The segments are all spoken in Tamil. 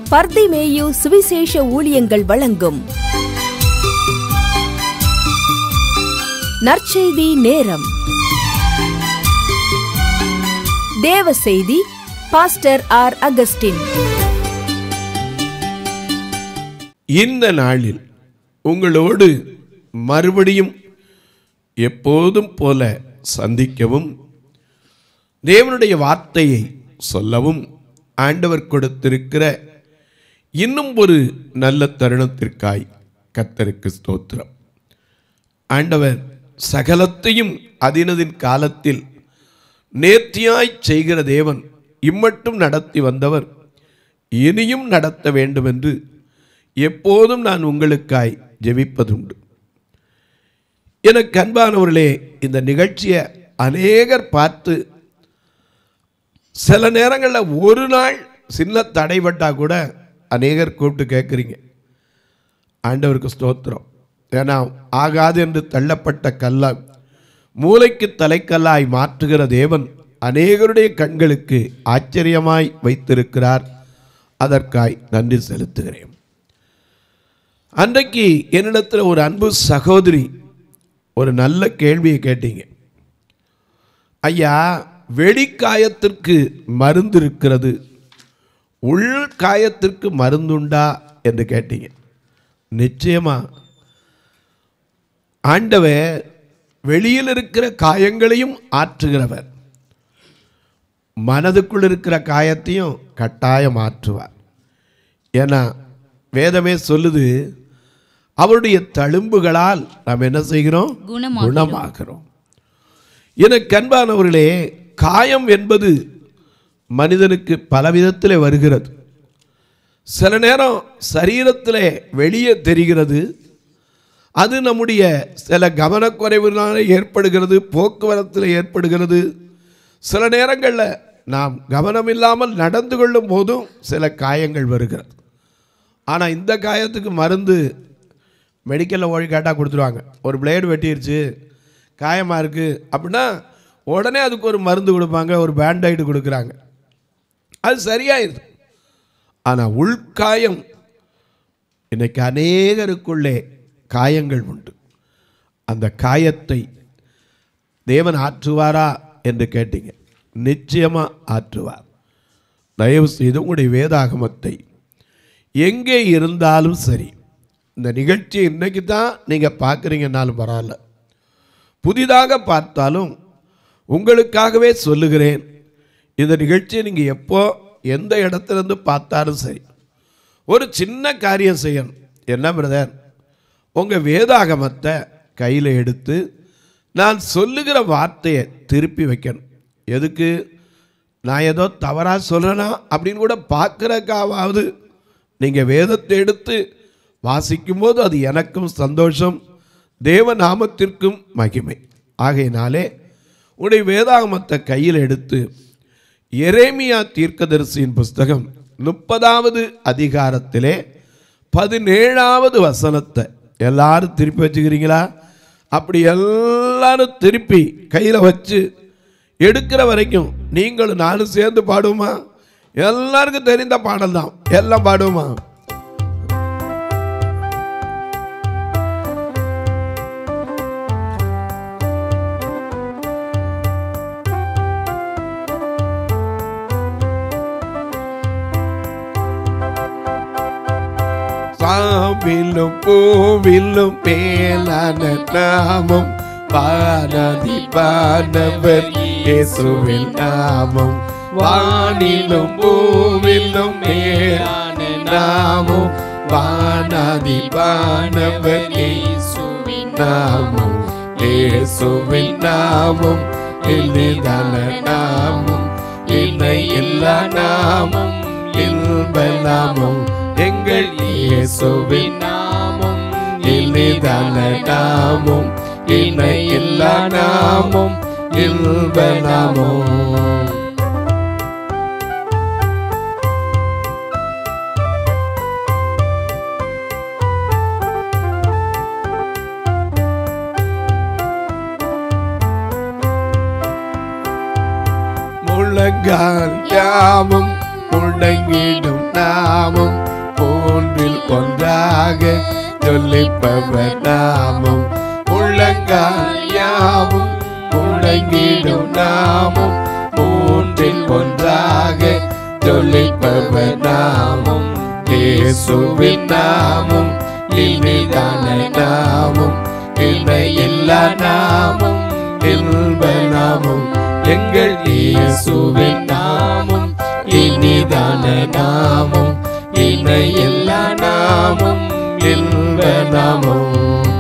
பர்திமேயு சுவிசேஷ ஊழியங்கள் வழங்கும் நற்செய்தி நேரம் தேவ செய்தி பாஸ்டர் ஆர் அகஸ்டின் இந்த நாளில் உங்களோடு மறுபடியும் எப்போதும் போல சந்திக்கவும் தேவனுடைய வார்த்தையை சொல்லவும் ஆண்டவர் கொடுத்திருக்கிற இன்னும் ஒரு நல்ல தருணத்திற்காய் கத்தருக்கு ஸ்தோத்திரம் ஆண்டவர் சகலத்தையும் அதினதின் காலத்தில் நேர்த்தியாய் செய்கிற தேவன் இம்மட்டும் நடத்தி வந்தவர் இனியும் நடத்த வேண்டும் என்று எப்போதும் நான் உங்களுக்காய் ஜெபிப்பதுண்டு எனக்கு அன்பானவர்களே இந்த நிகழ்ச்சியை அநேகர் பார்த்து சில நேரங்களில் ஒரு நாள் சின்ன தடைபட்டா கூட அநேகர் கூப்பிட்டு கேட்குறீங்க ஆண்டவருக்கு ஸ்தோத்திரம் ஏன்னா ஆகாது என்று தள்ளப்பட்ட கல்லா மூளைக்கு தலைக்கல்லாய் மாற்றுகிற தேவன் அநேகருடைய கண்களுக்கு ஆச்சரியமாய் வைத்திருக்கிறார் அதற்காய் நன்றி செலுத்துகிறேன் அன்றைக்கு என்னிடத்தில் ஒரு அன்பு சகோதரி ஒரு நல்ல கேள்வியை கேட்டீங்க ஐயா வெடிக்காயத்திற்கு மருந்து இருக்கிறது உள் காயத்திற்கு மருந்துண்டா என்று கேட்டீங்க நிச்சயமா ஆண்டவர் வெளியில் இருக்கிற காயங்களையும் ஆற்றுகிறவர் மனதுக்குள் இருக்கிற காயத்தையும் கட்டாயம் ஆற்றுவார் ஏன்னா வேதமே சொல்லுது அவருடைய தழும்புகளால் நாம் என்ன செய்கிறோம் குணமாகிறோம் எனக்கு அன்பானவர்களே காயம் என்பது மனிதனுக்கு பலவிதத்தில் வருகிறது சில நேரம் சரீரத்தில் வெளியே தெரிகிறது அது நம்முடைய சில கவனக்குறைவினால ஏற்படுகிறது போக்குவரத்தில் ஏற்படுகிறது சில நேரங்களில் நாம் கவனமில்லாமல் நடந்து கொள்ளும் போதும் சில காயங்கள் வருகிறது ஆனால் இந்த காயத்துக்கு மருந்து மெடிக்கலில் ஓடி கேட்டால் கொடுத்துருவாங்க ஒரு பிளேடு வெட்டிருச்சு காயமாக இருக்குது அப்படின்னா உடனே அதுக்கு ஒரு மருந்து கொடுப்பாங்க ஒரு பேண்டைடு கொடுக்குறாங்க அது சரியாயிருது ஆனால் உள்காயம் இன்னைக்கு அநேகருக்குள்ளே காயங்கள் உண்டு அந்த காயத்தை தேவன் ஆற்றுவாரா என்று கேட்டீங்க நிச்சயமாக ஆற்றுவார் தயவு செய்து உங்களுடைய வேதாகமத்தை எங்கே இருந்தாலும் சரி இந்த நிகழ்ச்சி இன்னைக்கு தான் நீங்கள் பார்க்குறீங்கன்னாலும் பரவாயில்ல புதிதாக பார்த்தாலும் உங்களுக்காகவே சொல்லுகிறேன் இந்த நிகழ்ச்சியை நீங்கள் எப்போ எந்த இடத்துலேருந்து பார்த்தாலும் சரி ஒரு சின்ன காரியம் செய்யணும் என்ன பிரதர் உங்கள் வேதாகமத்தை கையில் எடுத்து நான் சொல்லுகிற வார்த்தையை திருப்பி வைக்கணும் எதுக்கு நான் ஏதோ தவறாக சொல்கிறேனா அப்படின்னு கூட பார்க்குறக்காவது நீங்கள் வேதத்தை எடுத்து வாசிக்கும்போது அது எனக்கும் சந்தோஷம் தேவ நாமத்திற்கும் மகிமை ஆகையினாலே உடைய வேதாகமத்தை கையில் எடுத்து எரேமியா தீர்க்கதரிசியின் புஸ்தகம் முப்பதாவது அதிகாரத்திலே பதினேழாவது வசனத்தை எல்லாரும் திருப்பி வச்சுக்கிறீங்களா அப்படி எல்லாரும் திருப்பி கையில் வச்சு எடுக்கிற வரைக்கும் நீங்களும் நானும் சேர்ந்து பாடுவோமா எல்லாருக்கும் தெரிந்த பாடல் தான் எல்லாம் பாடுவோமா சாவிலும் பூவிலும் மேலான நாமம் பாரதி பானவர் இயேசுவின் நாமம் வானிலும் பூவிலும் மேலான நாமம் வானாதி பானவர் இயேசுவின் நாமம் இயேசுவின் நாமம் எளிதான நாமம் இணை எல்லா நாமம் இன்ப நாமம் எங்கள் இயேசுவின் நாமம் எளிதான நாமம் இணை எல்லா நாமம் இன்ப நாமம் முழங்கால் யாமும் முழங்கிடும் நாமம் ஜொலிப்பவர் நாமம் உள்ளங்கால் யாவும் முழங்கிடும் நாமம் மூன்றில் ஒன்றாக ஜொலிப்பவர் நாமம் இயேசுவின் நாமம் இனிதான நாமம் இணையில்லா நாமம் இன்ப நாமம் எங்கள் இயேசுவின் நாமம் இனிதான நாமம் இணையில்லா நாமம் இன்ப நாமம்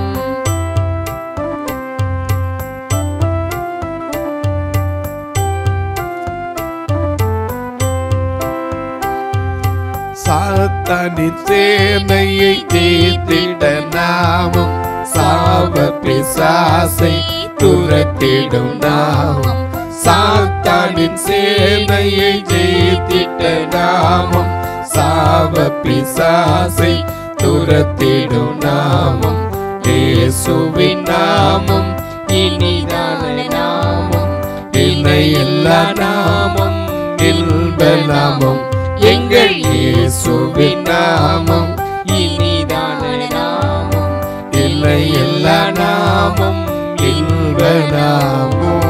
சாத்தானின் சேனையை தீர்த்திட நாமம் சாப பிசாசை துரத்திடும் நாமம் சாத்தானின் சேனையை ஜெயித்திட்ட நாமம் சாப பிசாசை துரத்திடும் நாமம் இயேசுவின் நாமம் இனிதான நாமம் இணையில்லா நாமம் இன்ப நாமம் எங்கள் இயேசுவின் நாமம் இனிதான நாமம் இல்லை எல்லா நாமம் இன்ப நாமம்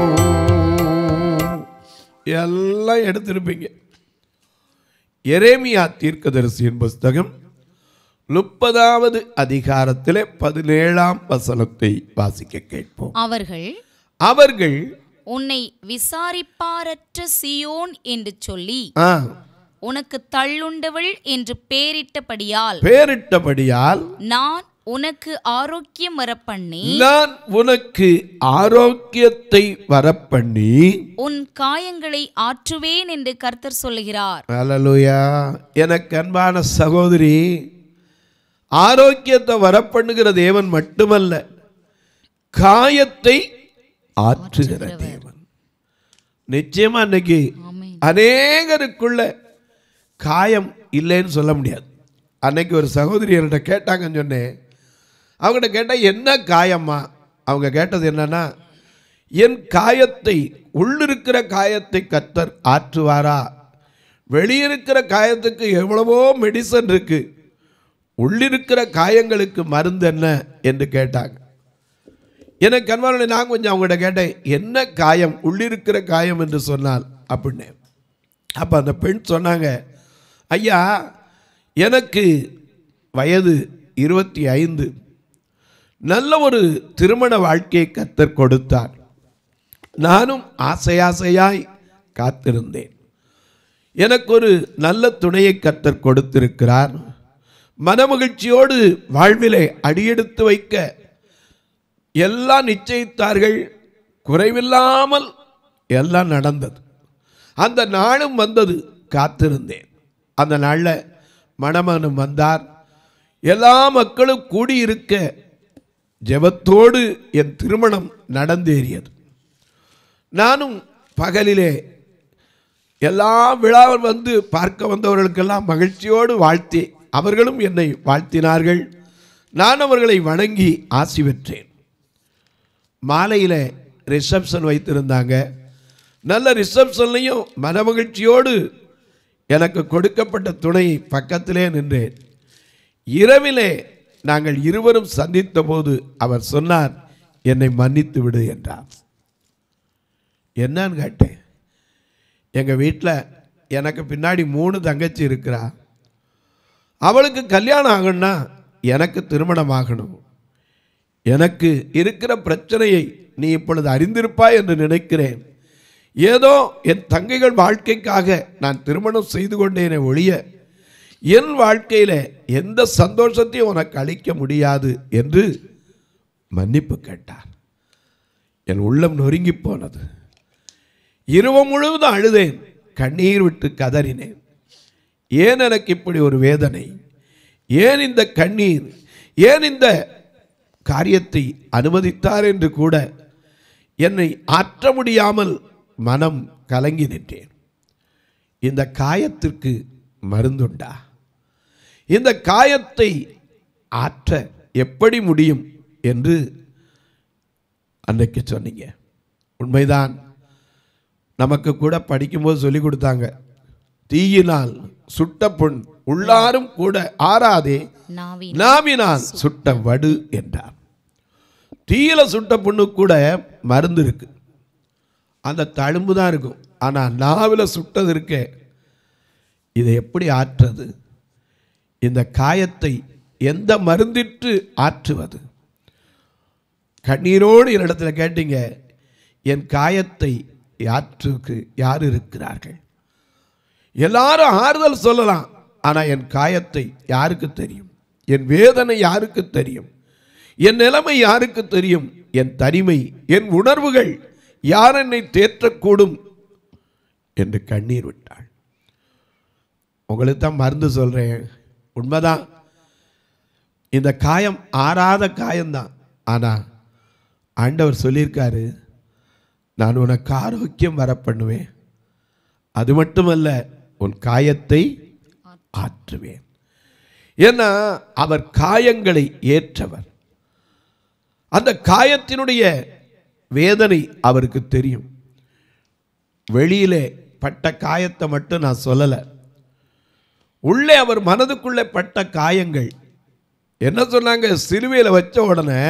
எல்லாம் எடுத்திருப்பீங்க எரேமியா தீர்க்கதரிசியின் புஸ்தகம் முப்பதாவது அதிகாரத்திலே பதினேழாம் வசனத்தை வாசிக்க கேட்போம் அவர்கள் அவர்கள் உன்னை விசாரிப்பாரற்ற சியோன் என்று சொல்லி ஆ, உனக்கு தள்ளுண்டவள் என்று பேரிட்டபடியால் பேரிட்டபடியால் நான் உனக்கு ஆரோக்கியம் வரப்பண்ணி நான் உனக்கு ஆரோக்கியத்தை வரப்பண்ணி உன் காயங்களை ஆற்றுவேன் என்று கர்த்தர் சொல்லுகிறார் ஹalleluya எனக்கு அன்பான சகோதரி ஆரோக்கியத்தை வரப்பண்ணுகிற தேவன் மட்டுமல்ல காயத்தை ஆற்றுகிற தேவன் நிச்சயமா இன்னைக்கு ஆமென். அநேகருக்குள்ள காயம் இல்லைன்னு சொல்ல முடியாது அன்னைக்கு ஒரு சகோதரி என்கிட்ட கேட்டாங்கன்னு சொன்னேன் அவங்ககிட்ட கேட்டால் என்ன காயம்மா அவங்க கேட்டது என்னன்னா என் காயத்தை உள்ளிருக்கிற காயத்தை கத்தர் ஆற்றுவாரா வெளியிருக்கிற காயத்துக்கு எவ்வளவோ மெடிசன் இருக்கு உள்ளிருக்கிற காயங்களுக்கு மருந்து என்ன என்று கேட்டாங்க எனக்கு கண்மாரனை நான் கொஞ்சம் அவங்ககிட்ட கேட்டேன் என்ன காயம் உள்ளிருக்கிற காயம் என்று சொன்னால் அப்படின்னு அப்போ அந்த பெண் சொன்னாங்க ஐயா எனக்கு வயது இருபத்தி ஐந்து நல்ல ஒரு திருமண வாழ்க்கையை கத்தர் கொடுத்தார் நானும் ஆசை ஆசையாய் காத்திருந்தேன் எனக்கு ஒரு நல்ல துணையை கத்தர் கொடுத்திருக்கிறார் மனமகிழ்ச்சியோடு வாழ்விலே அடியெடுத்து வைக்க எல்லாம் நிச்சயித்தார்கள் குறைவில்லாமல் எல்லாம் நடந்தது அந்த நாளும் வந்தது காத்திருந்தேன் அந்த நாளில் மணமகனும் வந்தார் எல்லா மக்களும் கூடியிருக்க ஜெபத்தோடு என் திருமணம் நடந்தேறியது நானும் பகலிலே எல்லா விழாவில் வந்து பார்க்க வந்தவர்களுக்கெல்லாம் மகிழ்ச்சியோடு வாழ்த்தி அவர்களும் என்னை வாழ்த்தினார்கள் நான் அவர்களை வணங்கி ஆசி பெற்றேன் மாலையில் ரிசப்ஷன் வைத்திருந்தாங்க நல்ல ரிசப்ஷன்லையும் மனமகிழ்ச்சியோடு எனக்கு கொடுக்கப்பட்ட துணை பக்கத்திலே நின்றேன் இரவிலே நாங்கள் இருவரும் சந்தித்த போது அவர் சொன்னார் என்னை மன்னித்து விடு என்றார் என்னன்னு கேட்டேன் எங்கள் வீட்டில் எனக்கு பின்னாடி மூணு தங்கச்சி இருக்கிறா அவளுக்கு கல்யாணம் ஆகணும்னா எனக்கு திருமணம் ஆகணும் எனக்கு இருக்கிற பிரச்சனையை நீ இப்பொழுது அறிந்திருப்பாய் என்று நினைக்கிறேன் ஏதோ என் தங்கைகள் வாழ்க்கைக்காக நான் திருமணம் செய்து கொண்டேனே ஒழிய என் வாழ்க்கையில் எந்த சந்தோஷத்தையும் உனக்கு அளிக்க முடியாது என்று மன்னிப்பு கேட்டார் என் உள்ளம் நொறுங்கி போனது இரவு முழுவதும் அழுதேன் கண்ணீர் விட்டு கதறினேன் ஏன் எனக்கு இப்படி ஒரு வேதனை ஏன் இந்த கண்ணீர் ஏன் இந்த காரியத்தை அனுமதித்தார் என்று கூட என்னை ஆற்ற முடியாமல் மனம் கலங்கி நின்றேன் இந்த காயத்திற்கு மருந்துண்டா இந்த காயத்தை ஆற்ற எப்படி முடியும் என்று அன்றைக்கு சொன்னீங்க உண்மைதான் நமக்கு கூட படிக்கும்போது சொல்லி கொடுத்தாங்க தீயினால் சுட்ட புண் உள்ளாரும் கூட ஆறாதே நாவின் நாவினான் சுட்ட வடு என்றார் தீயில சுட்ட புண்ணு கூட மருந்து இருக்கு அந்த தழும்பு தான் இருக்கும் ஆனால் நாவில் சுட்டது இருக்கே இதை எப்படி ஆற்றுறது இந்த காயத்தை எந்த மருந்திட்டு ஆற்றுவது கண்ணீரோடு என்னிடத்துல கேட்டீங்க என் காயத்தை ஆற்றுக்கு யார் இருக்கிறார்கள் எல்லாரும் ஆறுதல் சொல்லலாம் ஆனால் என் காயத்தை யாருக்கு தெரியும் என் வேதனை யாருக்கு தெரியும் என் நிலைமை யாருக்கு தெரியும் என் தனிமை என் உணர்வுகள் யார் என்னை தேற்றக்கூடும் என்று கண்ணீர் விட்டாள் உங்களுக்கு தான் மருந்து சொல்கிறேன் உண்மைதான் இந்த காயம் ஆறாத காயம்தான் ஆனால் ஆண்டவர் சொல்லியிருக்காரு நான் உனக்கு ஆரோக்கியம் வர பண்ணுவேன் அது மட்டுமல்ல உன் காயத்தை ஆற்றுவேன் ஏன்னா அவர் காயங்களை ஏற்றவர் அந்த காயத்தினுடைய வேதனை அவருக்கு தெரியும் வெளியிலே பட்ட காயத்தை மட்டும் நான் சொல்லலை உள்ளே அவர் மனதுக்குள்ளே பட்ட காயங்கள் என்ன சொன்னாங்க சிலுவையில் வச்ச உடனே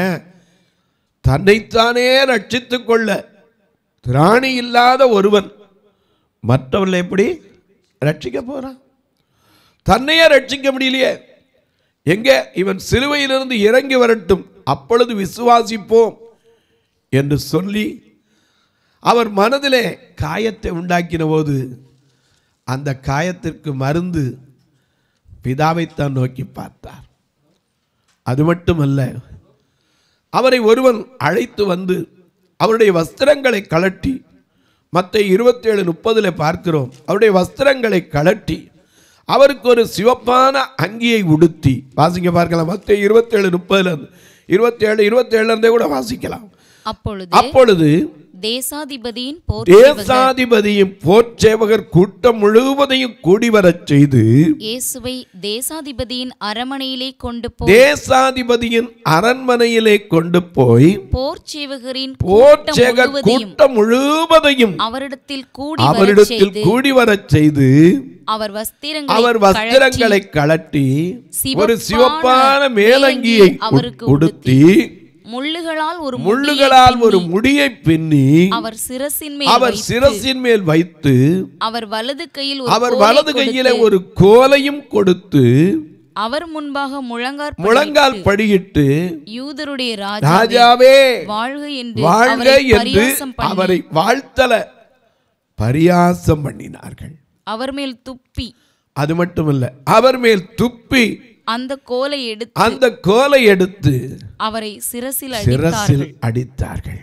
தன்னைத்தானே ரட்சித்துக் கொள்ள திராணி இல்லாத ஒருவன் மற்றவர்களை எப்படி ரட்சிக்க போறான் தன்னையே ரட்சிக்க முடியலையே எங்கே இவன் சிலுவையிலிருந்து இறங்கி வரட்டும் அப்பொழுது விசுவாசிப்போம் என்று சொல்லி அவர் மனதிலே காயத்தை உண்டாக்கின போது அந்த காயத்திற்கு மருந்து பிதாவைத்தான் நோக்கி பார்த்தார் அது மட்டுமல்ல அவரை ஒருவன் அழைத்து வந்து அவருடைய வஸ்திரங்களை கழட்டி மற்ற இருபத்தேழு முப்பதில் பார்க்கிறோம் அவருடைய வஸ்திரங்களை கழட்டி அவருக்கு ஒரு சிவப்பான அங்கியை உடுத்தி வாசிக்க பார்க்கலாம் மற்ற இருபத்தேழு முப்பதுல இருபத்தேழு இருபத்தேழுல இருந்தே கூட வாசிக்கலாம் அப்பொழுது அப்பொழுது தேசாதிபதியின் போர் தேசாதிபதியும் போர்ச்சேவகர் கூட்டம் முழுவதையும் கூடி வரச் செய்து இயேசுவை தேசாதிபதியின் அரமனையிலே கொண்டு போய் தேசாதிபதியின் அரண்மனையிலே கொண்டு போய் போர் சேவகரின் கூட்டம் போர்ச்சேகர் முழுவதையும் கூட்டம் முழுவதையும் அவரிடத்தில் கூடி வரச் அவரிடத்தில் செய்து கூடி வரச் செய்து அவர் வஸ்திரங்களை அவர் வஸ்திரங்களை கழட்டி ஒரு சிவப்பான சிவப்பான மேலங்கியை மேலங்கியை அவருக்கு உடுத்தி முள்ளுகளால் ஒரு முடியை முள்ளுகளால் ஒரு முடியை பின்னி அவர் சிரசின் மேல் அவர் வைத்து, சிரசின் மேல் வைத்து அவர் வலது கையில் ஒரு அவர் கோலை வலது கொடுத்து, கையில ஒரு கோலையும் கொடுத்து அவர் முன்பாக முழங்கார் முழங்கால் படியிட்டு யூதருடைய ராஜா ராஜாவே வாழ்க என்று வாழ்க அவரை என்று பரியாசம் பண்ணி அவரை வாழ்த்தல பரியாசம் பண்ணினார்கள் அவர் மேல் துப்பி அது மட்டுமல்ல அவர் மேல் துப்பி அந்த கோலை எடுத்து அந்த கோலை எடுத்து அவரை சிரசில் அடித்தார்கள் சிரசில் அடித்தார்கள்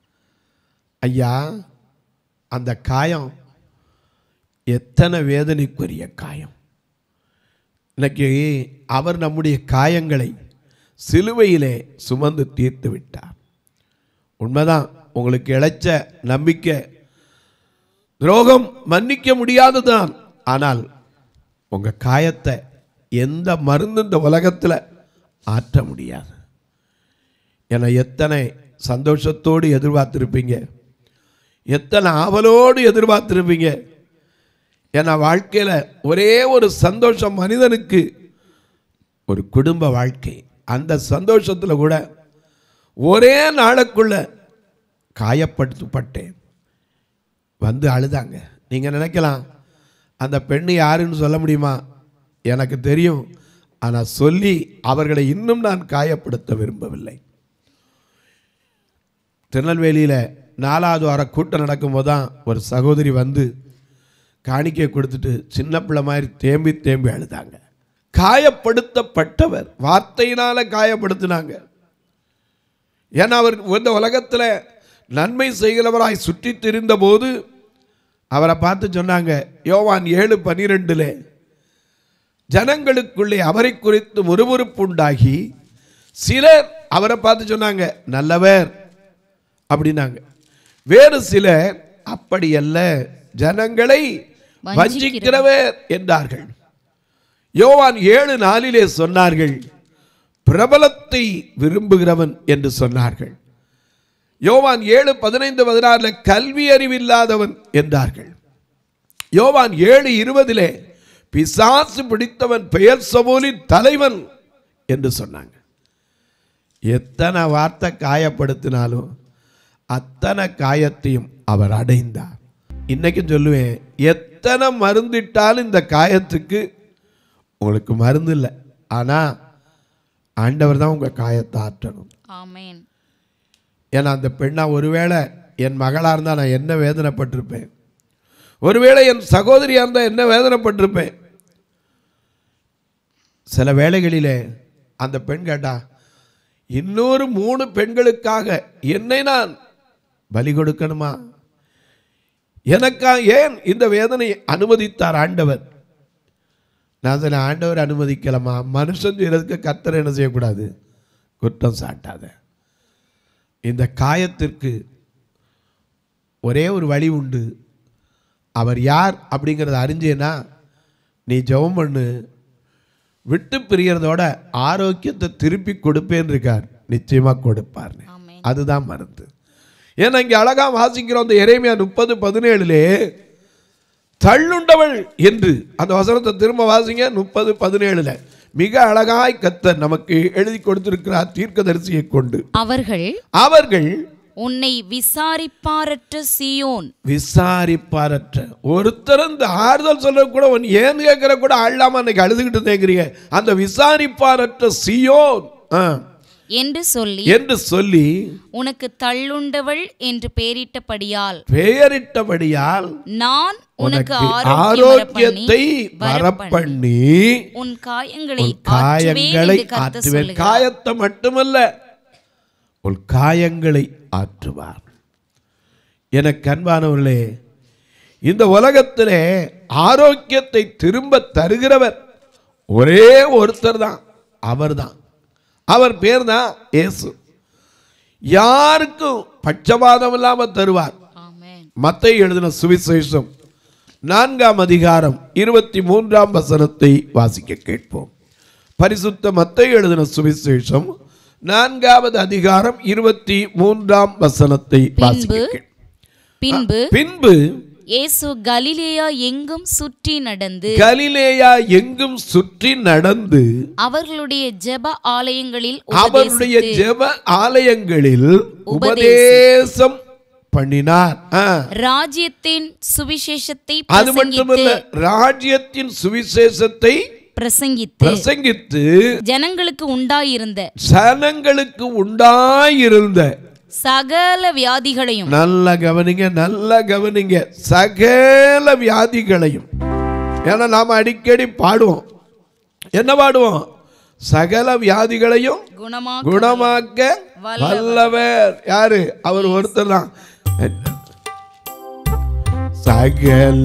ஐயா அந்த காயம் எத்தனை வேதனைக்குரிய காயம் இன்னைக்கு அவர் நம்முடைய காயங்களை சிலுவையிலே சுமந்து தீர்த்து விட்டார் உண்மைதான் உங்களுக்கு இழைச்ச நம்பிக்கை துரோகம் மன்னிக்க முடியாதுதான் ஆனால் உங்க காயத்தை எந்த மருந்து இந்த உலகத்தில் ஆற்ற முடியாது என எத்தனை சந்தோஷத்தோடு எதிர்பார்த்திருப்பீங்க எத்தனை ஆவலோடு எதிர்பார்த்திருப்பீங்க ஏன்னா வாழ்க்கையில் ஒரே ஒரு சந்தோஷம் மனிதனுக்கு ஒரு குடும்ப வாழ்க்கை அந்த சந்தோஷத்தில் கூட ஒரே நாளுக்குள்ள காயப்படுத்தப்பட்டேன் வந்து அழுதாங்க நீங்கள் நினைக்கலாம் அந்த பெண்ணு யாருன்னு சொல்ல முடியுமா எனக்கு தெரியும் ஆனால் சொல்லி அவர்களை இன்னும் நான் காயப்படுத்த விரும்பவில்லை திருநெல்வேலியில் நாலாவது வார கூட்டம் நடக்கும்போது தான் ஒரு சகோதரி வந்து காணிக்கை கொடுத்துட்டு சின்ன பிள்ளை மாதிரி தேம்பி தேம்பி அழுதாங்க காயப்படுத்தப்பட்டவர் வார்த்தையினால காயப்படுத்தினாங்க ஏன்னா அவர் இந்த உலகத்தில் நன்மை செய்கிறவராய் சுற்றி திரிந்த போது அவரை பார்த்து சொன்னாங்க யோவான் ஏழு பனிரெண்டில் ஜனங்களுக்குள்ளே அவரை குறித்து முறுமுறுப்பு உண்டாகி சிலர் அவரை பார்த்து சொன்னாங்க நல்லவர் அப்படின்னாங்க வேறு சிலர் அப்படி அல்ல ஜனங்களை வஞ்சிக்கிறவர் என்றார்கள் யோவான் ஏழு நாளிலே சொன்னார்கள் பிரபலத்தை விரும்புகிறவன் என்று சொன்னார்கள் யோவான் ஏழு பதினைந்து பதினாறுல கல்வி அறிவில்லாதவன் என்றார்கள் யோவான் ஏழு இருபதிலே பிசாசு பிடித்தவன் பெயர் சபோலின் தலைவன் என்று சொன்னாங்க எத்தனை வார்த்தை காயப்படுத்தினாலும் அத்தனை காயத்தையும் அவர் அடைந்தார் இன்னைக்கும் சொல்லுவேன் எத்தனை மருந்திட்டாலும் இந்த காயத்துக்கு உங்களுக்கு மருந்து இல்லை ஆனால் ஆண்டவர் தான் உங்கள் காயத்தை ஆற்றணும் ஆமென் ஏன்னா அந்த பெண்ணா ஒருவேளை என் மகளாக இருந்தால் நான் என்ன வேதனைப்பட்டிருப்பேன் ஒருவேளை என் சகோதரியாக இருந்தால் என்ன வேதனைப்பட்டிருப்பேன் சில வேளைகளிலே அந்த பெண் கேட்டா இன்னொரு மூணு பெண்களுக்காக என்னை நான் பலி கொடுக்கணுமா எனக்கா ஏன் இந்த வேதனை அனுமதித்தார் ஆண்டவர் நான் சொன்னேன் ஆண்டவர் அனுமதிக்கலாமா மனுஷன் செய்யறதுக்கு கத்தர் என்ன செய்யக்கூடாது குற்றம் சாட்டாத இந்த காயத்திற்கு ஒரே ஒரு வழி உண்டு அவர் யார் அப்படிங்கிறத அறிஞ்சேன்னா நீ ஜெபம் பண்ணு விட்டு பிரியறதோட ஆரோக்கியத்தை திருப்பி கொடுப்பேன்னு இருக்கார் நிச்சயமாக கொடுப்பார்னு ஆமென் அதுதான் மருந்து ஏன்னா இங்கே அழகா வாசிக்கிறோம் அந்த எரேமியா முப்பது பதினேழுலே தள்ளுண்டவள் என்று அந்த வசனத்தை திரும்ப வாசிங்க முப்பது பதினேழுல மிக அழகாய் கத்தர் நமக்கு எழுதி கொடுத்திருக்கிறார் தீர்க்கதரிசியை கொண்டு அவர்கள் அவர்கள் உன்னை விசாரிப்பாரற்ற சீயோன் விசாரிப்பாரற்ற ஒருத்தர் இந்த ஆறுதல் சொல்ற கூட உன் ஏன்னு கேட்கிற கூட அழாம அன்னைக்கு அழுதுகிட்டு தேக்கிறீங்க அந்த விசாரிப்பாரற்ற சியோன் ஆ, என்று சொல்லி என்று சொல்லி உனக்கு தள்ளுண்டவள் என்று பெயரிட்டபடியால் பெயரிட்டபடியால் நான் உனக்கு உனக்கு ஆரோக்கியத்தை ஆரோக்கியத்தை வரப்பண்ணி உன் காயங்களை உன் காயங்களை ஆற்றுவேன் என்று கர்த்தர் ஆற்றுவேன் சொல்லுகிறார். காயத்தை மட்டுமல்ல உன் காயங்களை ஆற்றுவார் எனக்கு அன்பானவர்களே இந்த உலகத்திலே ஆரோக்கியத்தை திரும்ப தருகிறவர் ஒரே ஒருத்தர் தான் அவர்தான் அவர் பேர் தான் இயேசு யாருக்கும் பட்சபாதம் இல்லாமல் தருவார் ஆமென் மத்தை எழுதின சுவிசேஷம் நான்காம் அதிகாரம் இருபத்தி மூன்றாம் வசனத்தை வாசிக்க கேட்போம் பரிசுத்த மத்தை எழுதின சுவிசேஷம் நான்காவது அதிகாரம் இருபத்தி மூன்றாம் வசனத்தை வாசிக்க பின்பு கேட்போம். பின்பு பின்பு இயேசு கலிலேயா எங்கும் சுற்றி நடந்து கலிலேயா எங்கும் சுற்றி நடந்து அவர்களுடைய ஜெப ஆலயங்களில் அவருடைய உபதேசித்து ஜெப ஆலயங்களில் உபதேசம் பண்ணினார் ஆ. ராஜ்யத்தின் சுவிசேஷத்தை அது மட்டுமல்ல ராஜ்யத்தின் சுவிசேஷத்தை பிரசங்கித்து பிரசங்கித்து ஜனங்களுக்கு உண்டாயிருந்த சனங்களுக்கு உண்டாயிருந்த சகல வியாதிகளையும் நல்ல கவனிங்க நல்ல கவனிங்க சகல வியாதிகளையும் ஏன்னா நாம் அடிக்கடி பாடுவோம் என்ன பாடுவோம் சகல வியாதிகளையும் குணமாக குணமாக்க வல்லவர் யாரு அவர் ஒருத்தர் தான் சகல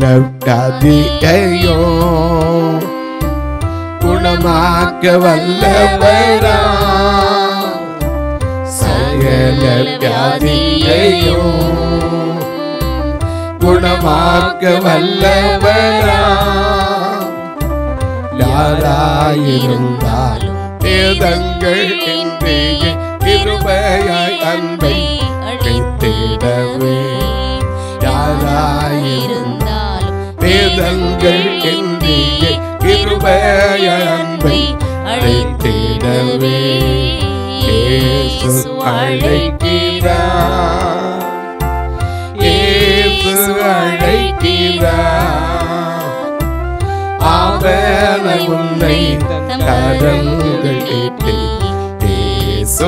வியாதியையும் குணமாக்க வல்லவரா சகல வியாதியையும் குணமாக்க வல்லவரா யாராயிருந்தாலும் வேதங்கள் இன்றைய கிருபையாய் அன்பை அழைத்திடவே யாராயிருந்தாலும் வேதங்கள் இன்றைய கிருபையாய் அன்பை அழைத்திடவே இயேசு அழைக்கிறார் இயேசு அழைக்கிறார் அவனை உன்னை கரங்கள் கேட்டு இயேசு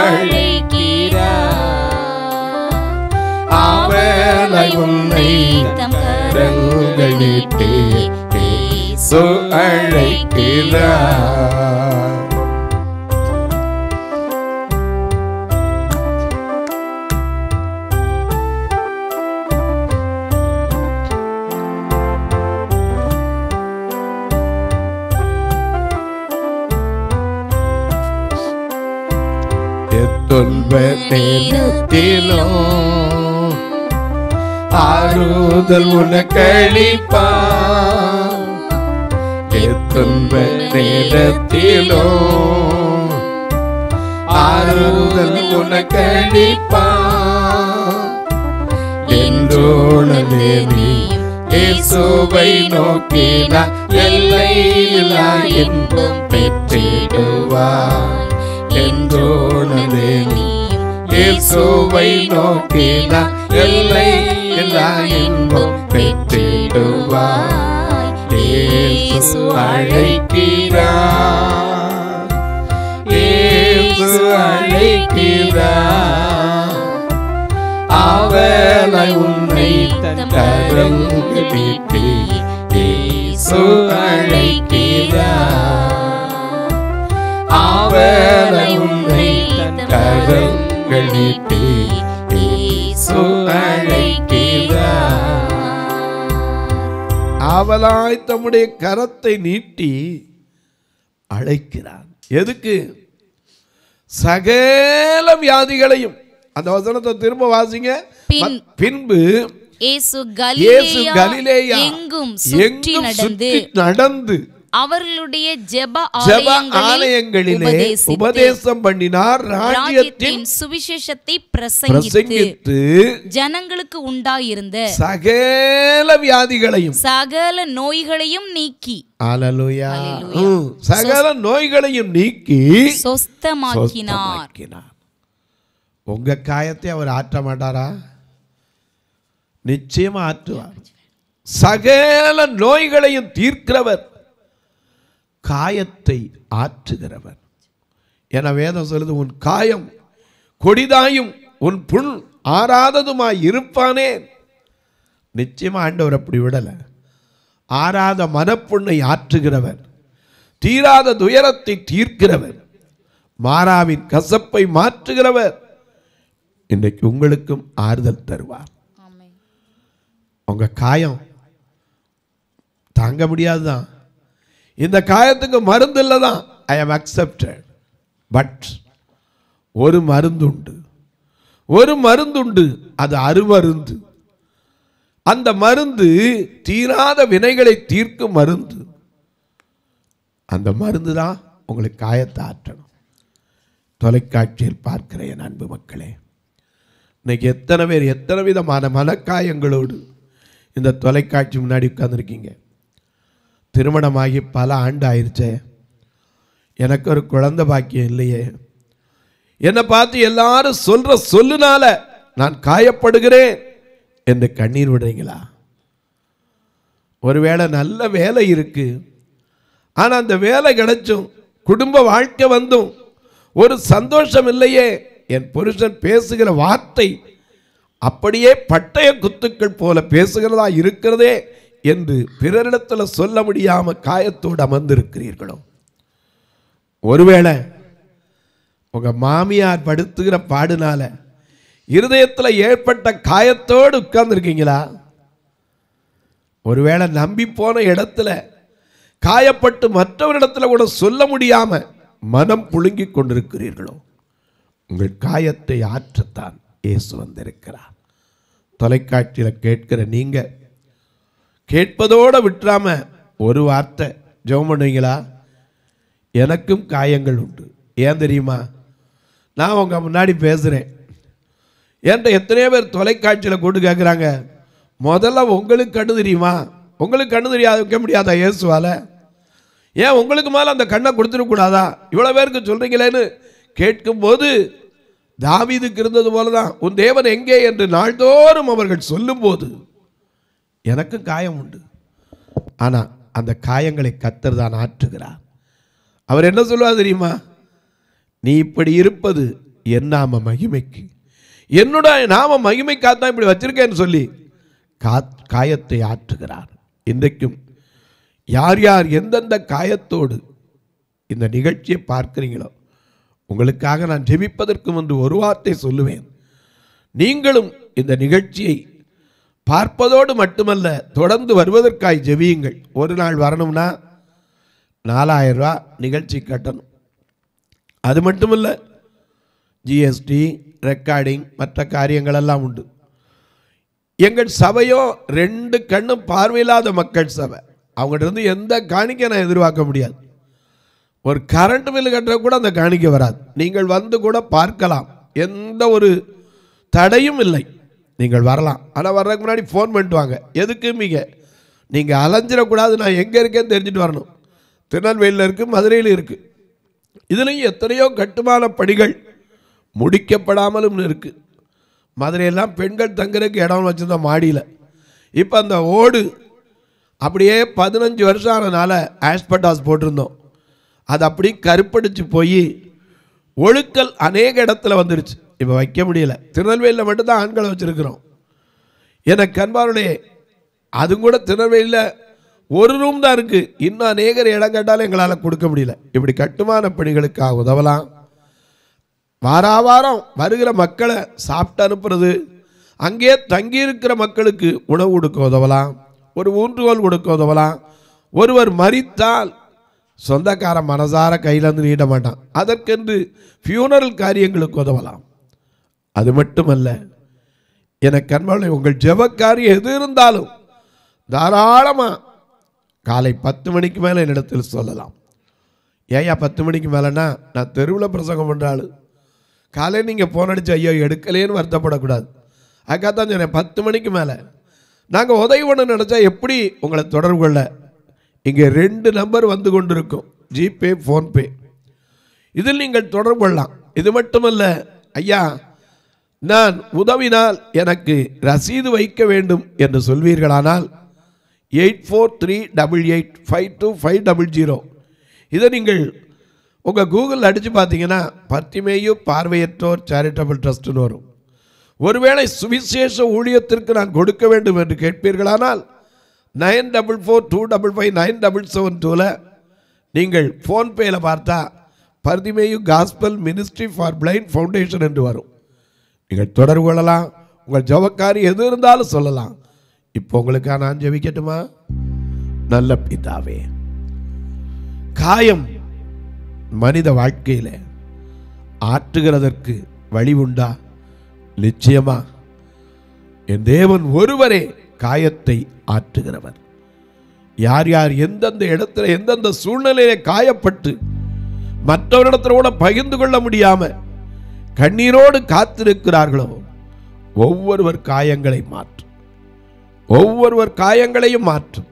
அழைக்கிறார் அவனை உன்னை கரங்கள் கேட்டு இயேசு அழைக்கிறார் துன்ப நேரத்திலோ ஆறுதல் உனக்களிப்பா துன்ப நேரத்திலோ ஆறுதல் உனக்களிப்பா என்றோளவே நீ இயேசுவை நோக்கி நான் எல்லையில்லா இன்பம் பெற்றிடுவார் என்றோனது இயேசுவை நோக்கி நான் எல்லையில்லா இன்பம் பெற்றிடுவார் இயேசு அழைக்கிறார் இயேசு அழைக்கிறார் அவளை உன்னை தன் கரங்கள் நீட்டி இயேசு அழைக்கிறார் அவளை உன்னை தன் கரங்கள் நீட்டி இயேசு அழைக்கிறார் அவளாய் தம்முடைய கரத்தை நீட்டி அழைக்கிறான் எதுக்கு சகல வியாதிகளையும் அந்த வசனத்தை திரும்ப வாசிங்க பின்- பின்பு இயேசு இயேசு கலிலேயா கலிலேயா எங்கும் சுற்றி எங்கும் நடந்து சுற்றி நடந்து அவர்களுடைய ஜெப ஜெப ஆலயங்களில் ஆலயங்களிலே உபதேசித்து உபதேசம் பண்ணினார் ராஜ்யத்தின் ராஜ்யத்தின் சுவிசேஷத்தை பிரசங்கித்து பிரசங்கித்து ஜனங்களுக்கு உண்டாயிருந்த சகல வியாதிகளையும் சகல நோய்களையும் நீக்கி அல்லேலூயா. அல்லேலூயா. ம், சகல நோய்களையும் நீக்கி சொஸ்தமாக்கினார் சொஸ்தமாக்கினார். உங்க காயத்தை அவர் ஆற்ற மாட்டாரா நிச்சயமா ஆற்றுவார் சகல நோய்களையும் தீர்க்கிறவர் காயத்தை ஆற்றுகிறவர் என வேதம் சொல்லுது உன் காயம் கொடிதாயும் உன் புண் ஆறாததுமாய் இருப்பானே நிச்சயமா ஆண்டவர் அப்படி விடல ஆறாத மனப்புண்ணை ஆற்றுகிறவர் தீராத துயரத்தை தீர்க்கிறவர் மாறாவின் கசப்பை மாற்றுகிறவர் இன்றைக்கு உங்களுக்கும் ஆறுதல் தருவார் உங்க காயம் தாங்க முடியாதுதான் இந்த காயத்துக்கு மருந்து இல்லை தான் ஐ am accepted பட் ஒரு மருந்துண்டு ஒரு மருந்துண்டு அது அருமருந்து அந்த மருந்து தீராத வினைகளை தீர்க்கும் மருந்து அந்த மருந்து தான் உங்களுக்கு காயத்தை ஆற்றணும் தொலைக்காட்சியில் பார்க்கிற என் அன்பு மக்களே இன்னைக்கு எத்தனை பேர் எத்தனை விதமான மனக்காயங்களோடு இந்த தொலைக்காட்சி முன்னாடி உட்கார்ந்திருக்கீங்க திருமணமாகி பல ஆண்டு ஆயிருச்சே எனக்கு ஒரு குழந்தை பாக்கியம் இல்லையே என்னை பார்த்து எல்லாரும் சொல்ற சொல்லுனால நான் காயப்படுகிறேன் என்று கண்ணீர் விடுறீங்களா ஒருவேளை நல்ல வேலை இருக்கு ஆனா அந்த வேலை கிடைச்சும் குடும்ப வாழ்க்கை வந்தும் ஒரு சந்தோஷம் இல்லையே என் புருஷன் பேசுகிற வார்த்தை அப்படியே பட்டய குத்துக்கள் போல பேசுகிறதா இருக்கிறதே என்று பிறரிடத்தில் சொல்ல முடியாம காயத்தோடு அமர்ந்திருக்கிறீர்களோ ஒருவேளை உங்க மாமியார் படுத்துகிற பாடுனால இருதயத்தில் ஏற்பட்ட காயத்தோடு உட்கார்ந்துருக்கீங்களா ஒருவேளை நம்பி போன இடத்துல காயப்பட்டு மற்றவரிடத்துல கூட சொல்ல முடியாம மனம் புழுங்கிக் கொண்டிருக்கிறீர்களோ உங்கள் காயத்தை ஆற்றத்தான் இயேசு வந்திருக்கிறார் தொலைக்காட்சியில் கேட்கிற நீங்க கேட்பதோடு விட்டுறாம ஒரு வார்த்தை ஜெபம் பண்ணுவீங்களா எனக்கும் காயங்கள் உண்டு ஏன் தெரியுமா நான் உங்க முன்னாடி பேசுகிறேன் என்கிட்ட எத்தனையோ பேர் தொலைக்காட்சியில் கூட்டு கேட்குறாங்க முதல்ல உங்களுக்கு கண்ணு தெரியுமா உங்களுக்கு கண்ணு தெரியாது வைக்க முடியாதா இயேசுவால ஏன் உங்களுக்கு மேலே அந்த கண்ணை கொடுத்துடக்கூடாதா இவ்வளோ பேருக்கு சொல்கிறீங்களேன்னு கேட்கும்போது தாவீதுக்கு இருந்தது போல தான் உன் தேவன் எங்கே என்று நாள்தோறும் அவர்கள் சொல்லும்போது எனக்கு காயம் உண்டு ஆனால் அந்த காயங்களை கத்தர் தான் ஆற்றுகிறார் அவர் என்ன சொல்லுவார் தெரியுமா நீ இப்படி இருப்பது என் நாம மகிமைக்கு என்னுடைய நாம மகிமைக்காத்தான் இப்படி வச்சிருக்கேன்னு சொல்லி கா காயத்தை ஆற்றுகிறார் இன்றைக்கும் யார் யார் எந்தெந்த காயத்தோடு இந்த நிகழ்ச்சியை பார்க்கிறீங்களோ உங்களுக்காக நான் ஜெபிப்பதற்கு முன்பு ஒரு வார்த்தை சொல்லுவேன் நீங்களும் இந்த நிகழ்ச்சியை பார்ப்பதோடு மட்டுமல்ல தொடர்ந்து வருவதற்காய் ஜெபியுங்கள் ஒரு நாள் வரணும்னா நாலாயிரம் ரூபா நிகழ்ச்சி கட்டணும் அது மட்டுமல்ல ஜிஎஸ்டி ரெக்கார்டிங் மற்ற காரியங்கள் எல்லாம் உண்டு எங்கள் சபையோ ரெண்டு கண்ணும் பார்வையில்லாத மக்கள் சபை அவங்ககிட்ட இருந்து எந்த காணிக்கை நான் எதிர்பார்க்க முடியாது ஒரு கரண்ட் பில் கட்டுற கூட அந்த காணிக்கை வராது நீங்கள் வந்து கூட பார்க்கலாம் எந்த ஒரு தடையும் இல்லை நீங்கள் வரலாம் ஆனால் வர்றதுக்கு முன்னாடி ஃபோன் பண்ணிட்டு வாங்க எதுக்கு மிக நீங்கள் அலைஞ்சிடக்கூடாது நான் எங்கே இருக்கேன்னு தெரிஞ்சுட்டு வரணும் திருநெல்வேலியில் இருக்குது மதுரையில் இருக்குது இதுலேயும் எத்தனையோ கட்டுமான பணிகள் முடிக்கப்படாமலும் இருக்குது மதுரையெல்லாம் பெண்கள் தங்குறதுக்கு இடம் வச்சுருந்தோம் மாடியில் இப்போ அந்த ஓடு அப்படியே பதினஞ்சு வருஷம் ஆனனால ஆஸ்பட்டாஸ் போட்டிருந்தோம் அது அப்படி கருப்படிச்சு போய் ஒழுக்கல் அநேக இடத்துல வந்துருச்சு இப்போ வைக்க முடியல திருநெல்வேலியில் மட்டும்தான் ஆண்களை வச்சுருக்கிறோம் எனக்கு அன்பாருடைய அது கூட திருநெல்வேலியில் ஒரு ரூம் தான் இருக்குது இன்னும் அநேகர் இடம் கேட்டாலும் எங்களால் கொடுக்க முடியல இப்படி கட்டுமான பணிகளுக்காக உதவலாம் வாரா வாரம் வருகிற மக்களை சாப்பிட்டு அனுப்புறது அங்கே தங்கியிருக்கிற மக்களுக்கு உணவு கொடுக்க உதவலாம் ஒரு ஊன்றுகோல் கொடுக்க உதவலாம் ஒருவர் மறித்தால் சொந்தக்கார மனசார கையிலேருந்து நீட்ட மாட்டான் அதற்கென்று ஃபியூனரல் காரியங்களுக்கு உதவலாம் அது மட்டுமல்ல எனக்கு அன்பாளை உங்கள் ஜெபக்காரியம் எது இருந்தாலும் தாராளமாக காலை பத்து மணிக்கு மேலே என்னிடத்தில் சொல்லலாம் ஏயா பத்து மணிக்கு மேலேனா நான் தெருவில் பிரசங்கம் பண்ணுறாள் காலையில் நீங்கள் ஃபோன் அடிச்சு ஐயோ எடுக்கலேன்னு வருத்தப்படக்கூடாது அதுக்காக தான் சொன்னேன் பத்து மணிக்கு மேலே நாங்கள் உதவி பண்ண நினச்சா எப்படி உங்களை தொடர்பு கொள்ள இங்கே ரெண்டு நம்பர் வந்து கொண்டிருக்கும் ஜிபே ஃபோன்பே இதில் நீங்கள் தொடர்பு கொள்ளலாம் இது மட்டுமல்ல ஐயா நான் உதவினால் எனக்கு ரசீது வைக்க வேண்டும் என்று சொல்வீர்களானால் eight four three double eight five two five double zero இதை நீங்கள் உங்கள் கூகுளில் அடித்து பார்த்தீங்கன்னா பத்திமேயு பார்வையற்றோர் சேரிட்டபிள் ட்ரஸ்ட்னு வரும் ஒருவேளை சுவிசேஷ ஊழியத்திற்கு நான் கொடுக்க வேண்டும் என்று கேட்பீர்களானால் nine double four two double five nine double seven டூவில் நீங்கள் ஃபோன்பேயில் பார்த்தா Bartimaeus gospel ministry for blind foundation என்று வரும் நீங்கள் தொடர்பு கொள்ளலாம் உங்கள் ஜபக்காரி எது இருந்தாலும் சொல்லலாம் இப்போ உங்களுக்காக நான் ஜெபிக்கட்டுமா நல்ல பிதாவே காயம் மனித வாழ்க்கையில் ஆற்றுகிறதற்கு வழி உண்டா நிச்சயமா என் தேவன் ஒருவரே காயத்தை ஆற்றுகிறவர் யார் யார் எந்தெந்த இடத்துல எந்தெந்த சூழ்நிலையில காயப்பட்டு மற்றவரிடத்துல கூட பகிர்ந்து கொள்ள முடியாம கண்ணீரோடு காத்திருக்கிறார்களோ ஒவ்வொருவர் காயங்களை மாற்றும் ஒவ்வொருவர் காயங்களையும் மாற்றும்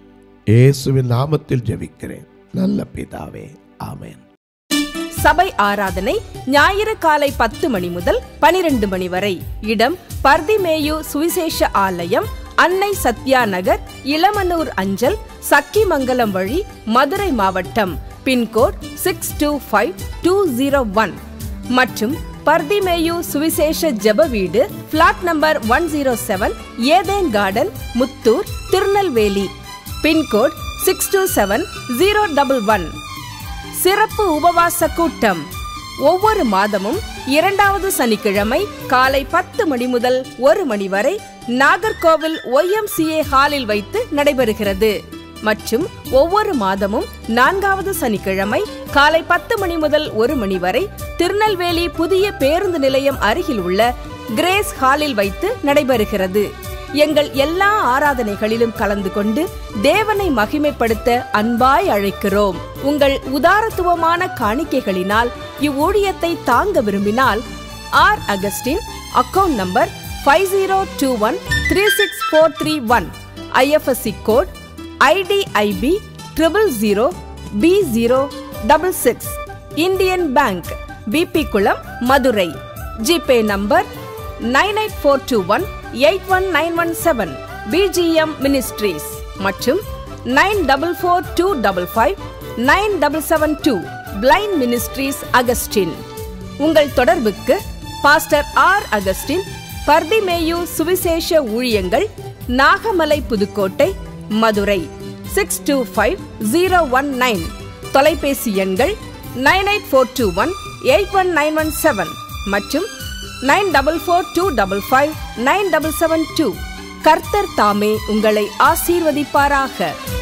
இயேசுவின் நாமத்தில் ஜெபிக்கிறேன் நல்ல பிதாவே ஆமென் சபை ஆராதனை ஞாயிறு காலை பத்து மணி முதல் பனிரெண்டு மணி வரை இடம் பர்திமேயு சுவிசேஷ ஆலயம் அன்னை சத்யா நகர் இளமனூர் அஞ்சல் சக்கிமங்கலம் வழி மதுரை மாவட்டம் pincode six two five two zero one மற்றும் பர்திமேயு சுவிசேஷ ஜெப வீடு plot number one zero seven Eden garden Muthur Tirunelveli pincode six two seven zero double one சிறப்பு உபவாச கூட்டம் ஒவ்வொரு மாதமும் இரண்டாவது சனிக்கிழமை காலை பத்து மணி முதல் ஒரு மணி வரை நாகர்கோவில் ஒய்எம்சிஏ ஹாலில் வைத்து நடைபெறுகிறது மற்றும் ஒவ்வொரு மாதமும் நான்காவது சனிக்கிழமை காலை பத்து மணி முதல் ஒரு மணி வரை திருநெல்வேலி புதிய பேருந்து நிலையம் அருகில் உள்ள கிரேஸ் ஹாலில் வைத்து நடைபெறுகிறது எங்கள் எல்லா ஆராதனைகளிலும் கலந்து கொண்டு தேவனை மகிமைப்படுத்த அன்பாய் அழைக்கிறோம் உங்கள் உதாரத்துவமான காணிக்கைகளினால் இவ்வூழியத்தை தாங்க விரும்பினால் R Augustine account number five zero two one three six four three one IFSC code IDIB triple zero B zero double six Indian bank Bibikulam Madurai GPay number nine eight four two one eight one nine one seven PGM ministries மற்றும் nine double four two double five nine double seven two blind ministries Augustine உங்கள் தொடர்புக்கு பாஸ்டர் ஆர் அகஸ்டின் பர்திமேயு சுவிசேஷ ஊழியங்கள் Nagamalai Pudukkottai Madurai six two five zero one nine தொலைபேசி எண்கள் nine eight four two one eight one nine one seven மற்றும் nine double four two double five nine double seven two கர்த்தர் தாமே உங்களை ஆசீர்வதிப்பாராக